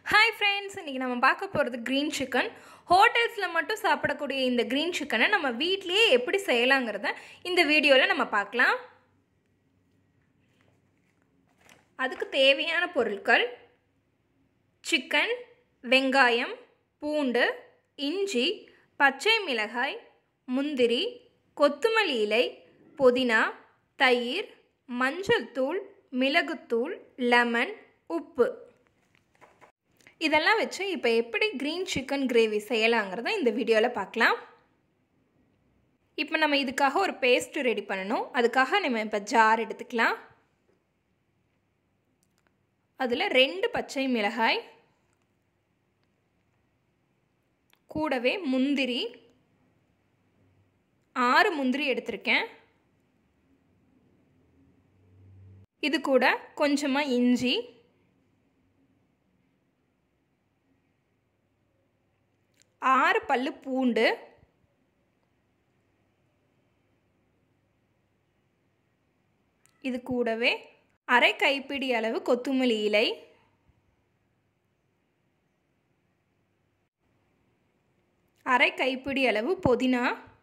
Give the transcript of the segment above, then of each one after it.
hi friends இன்றைக்கி நம்ம பார்க்க போகிறது க்ரீன் சிக்கன் ஹோட்டல்ஸில் மட்டும் சாப்பிடக்கூடிய இந்த க்ரீன் சிக்கனை நம்ம வீட்லேயே எப்படி செய்யலாங்கிறத இந்த வீடியோவில் நம்ம பார்க்கலாம் அதுக்கு தேவையான பொருட்கள் சிக்கன் வெங்காயம் பூண்டு இஞ்சி பச்சை மிளகாய் முந்திரி கொத்தமல்லி இலை புதினா தயிர் மஞ்சள் தூள் மிளகுத்தூள் லெமன் உப்பு இதெல்லாம் வச்சு இப்போ எப்படி க்ரீன் சிக்கன் கிரேவி செய்யலாங்கிறத இந்த வீடியோவில் பார்க்கலாம் இப்போ நம்ம இதுக்காக ஒரு பேஸ்ட்டு ரெடி பண்ணணும் அதுக்காக நம்ம இப்போ ஜார் எடுத்துக்கலாம் அதில் ரெண்டு பச்சை மிளகாய் கூடவே முந்திரி ஆறு முந்திரி எடுத்திருக்கேன் இது கூட கொஞ்சமாக இஞ்சி ஆறு பல்லு பூண்டு இது கூடவே அரை கைப்பிடி அளவு கொத்தமல்லி இலை அரை கைப்பிடி அளவு புதினா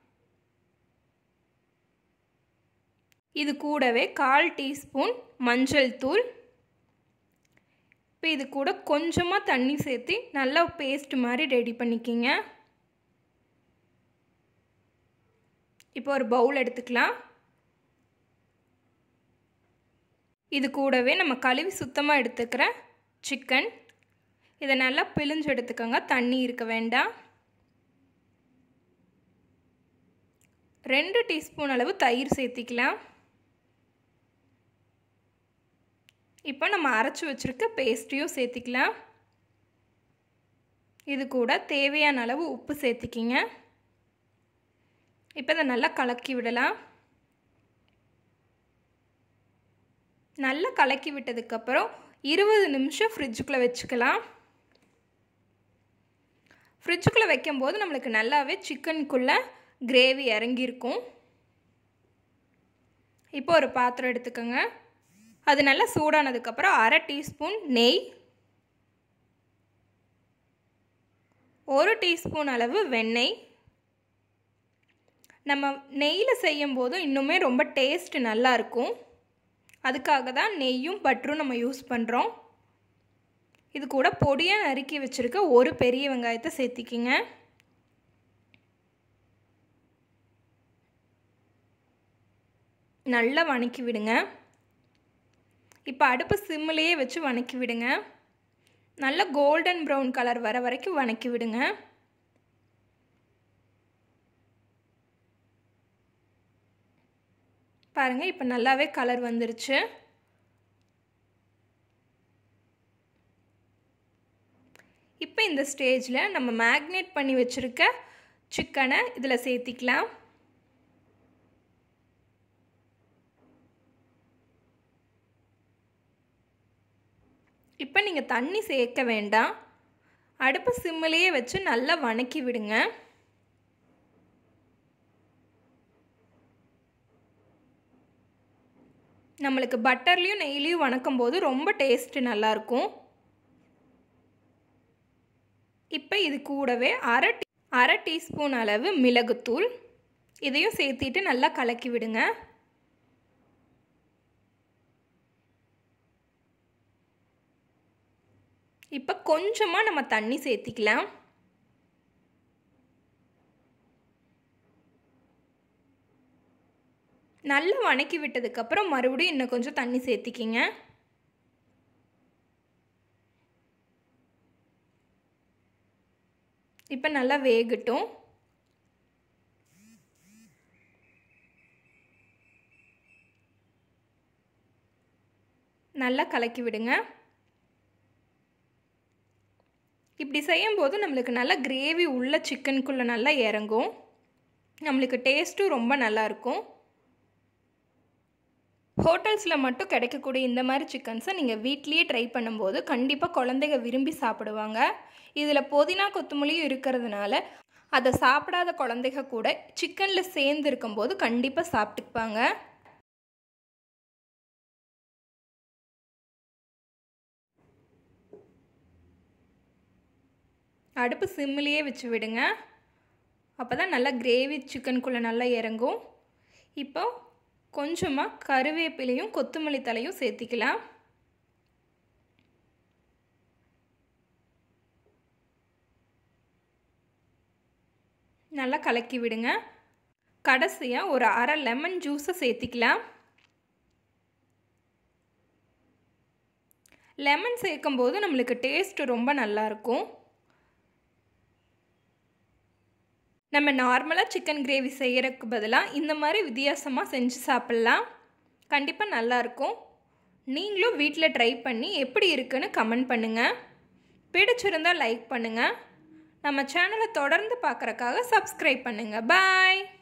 இது கூடவே கால் டீஸ்பூன் மஞ்சள் தூள் இப்போ இது கூட கொஞ்சமாக தண்ணி சேர்த்து நல்லா பேஸ்ட் மாதிரி ரெடி பண்ணிக்கிங்க இப்போ ஒரு பவுல் எடுத்துக்கலாம் இது கூடவே நம்ம கழுவி சுத்தமாக எடுத்துக்கிற சிக்கன் இதை நல்லா பிழிஞ்சு எடுத்துக்கோங்க தண்ணி இருக்க வேண்டாம் ரெண்டு டீஸ்பூன் அளவு தயிர் சேர்த்திக்கலாம் இப்போ நம்ம அரைச்சி வச்சுருக்க பேஸ்ட்டையும் சேர்த்திக்கலாம் இது கூட தேவையான அளவு உப்பு சேர்த்திக்கிங்க இப்போ இதை நல்லா கலக்கி விடலாம் நல்லா கலக்கி விட்டதுக்கப்புறம் இருபது நிமிஷம் ஃப்ரிட்ஜுக்குள்ளே வச்சுக்கலாம் ஃப்ரிட்ஜுக்குள்ளே வைக்கும்போது நம்மளுக்கு நல்லாவே சிக்கனுக்குள்ளே கிரேவி இறங்கியிருக்கும் இப்போ ஒரு பாத்திரம் எடுத்துக்கோங்க அது நல்லா சூடானதுக்கப்புறம் அரை டீஸ்பூன் நெய் ஒரு டீஸ்பூன் அளவு வெண்ணெய் நம்ம நெய்யில் செய்யும் போதும் இன்னுமே ரொம்ப டேஸ்ட் நல்லாயிருக்கும் அதுக்காக தான் நெய்யும் பட்டரும் நம்ம யூஸ் பண்ணுறோம் இது கூட பொடியாக நறுக்கி வச்சுருக்க ஒரு பெரிய வெங்காயத்தை சேர்த்திக்கிங்க நல்லா வணக்கி விடுங்க இப்போ அடுப்பு சிம்மிலேயே வச்சு வணக்கி விடுங்க நல்ல கோல்டன் ப்ரௌன் கலர் வர வரைக்கும் வணக்கி விடுங்க பாருங்கள் இப்போ நல்லாவே கலர் வந்துருச்சு இப்போ இந்த ஸ்டேஜில் நம்ம மேக்னேட் பண்ணி வச்சுருக்க சிக்கனை இதில் சேர்த்திக்கலாம் இப்போ நீங்கள் தண்ணி சேர்க்க வேண்டாம் அடுப்பு சிம்மிலேயே வச்சு நல்லா வணக்கி விடுங்க நம்மளுக்கு பட்டர்லேயும் நெய்லேயும் வணக்கும் போது ரொம்ப டேஸ்ட்டு நல்லாயிருக்கும் இப்போ இது கூடவே அரை டீ அரை டீஸ்பூன் அளவு மிளகுத்தூள் இதையும் சேர்த்திட்டு நல்லா கலக்கி விடுங்க இப்போ கொஞ்சமாக நம்ம தண்ணி சேர்த்திக்கலாம் நல்லா வணக்கி விட்டதுக்கப்புறம் மறுபடியும் இன்னும் கொஞ்சம் தண்ணி சேர்த்திக்கிங்க இப்போ நல்லா வேகட்டும் நல்லா கலக்கி விடுங்க இப்படி செய்யும்போது நம்மளுக்கு நல்லா கிரேவி உள்ள சிக்கனுக்குள்ளே நல்லா இறங்கும் நம்மளுக்கு டேஸ்ட்டும் ரொம்ப நல்லாயிருக்கும் ஹோட்டல்ஸில் மட்டும் கிடைக்கக்கூடிய இந்த மாதிரி சிக்கன்ஸை நீங்கள் வீட்லேயே ட்ரை பண்ணும்போது கண்டிப்பாக குழந்தைங்க விரும்பி சாப்பிடுவாங்க இதில் புதினா கொத்தமல்லியும் இருக்கிறதுனால அதை சாப்பிடாத குழந்தைங்க கூட சிக்கனில் சேர்ந்து இருக்கும்போது கண்டிப்பாக சாப்பிட்டுப்பாங்க அடுப்பு சிம்மிலேயே வச்சு விடுங்க அப்போ தான் நல்லா கிரேவி சிக்கனுக்குள்ளே நல்லா இறங்கும் இப்போ கொஞ்சமாக கருவேப்பிலையும் கொத்தமல்லி தலையும் சேர்த்திக்கலாம் நல்லா கலக்கி விடுங்க கடைசியாக ஒரு அரை லெமன் ஜூஸை சேர்த்திக்கலாம் லெமன் சேர்க்கும்போது நம்மளுக்கு டேஸ்ட் ரொம்ப நல்லாயிருக்கும் நம்ம நார்மலாக சிக்கன் கிரேவி செய்கிறதுக்கு பதிலாக இந்த மாதிரி வித்தியாசமாக செஞ்சு சாப்பிட்லாம் கண்டிப்பாக நல்லாயிருக்கும் நீங்களும் வீட்டில் ட்ரை பண்ணி எப்படி இருக்குன்னு கமெண்ட் பண்ணுங்கள் பிடிச்சிருந்தால் லைக் பண்ணுங்கள் நம்ம சேனலை தொடர்ந்து பார்க்குறக்காக சப்ஸ்கிரைப் பண்ணுங்கள் பாய்